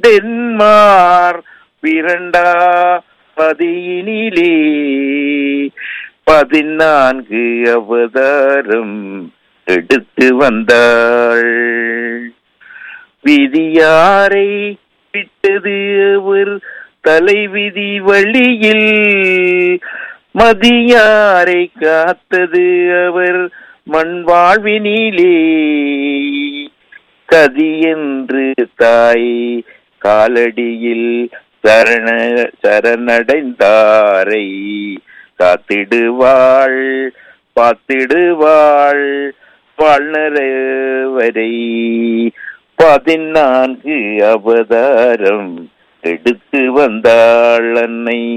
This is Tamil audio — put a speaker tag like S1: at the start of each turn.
S1: தென்மார் பிரண்டா பதியினிலே பதினான்கு அவதாரம் எடுத்து வந்தாள் விதியாரை விட்டது அவர் தலைவிதி வழியில் மதியாரை காத்தது அவர் மண் வாழ்வினிலே கதி என்று தாய் காலடியில் சரண சரணடைந்தாரை காத்திடுவாள் பார்த்திடுவாள் வாழ்நர வரை பதினான்கு அவதாரம் எடுத்து வந்தாள் அன்னை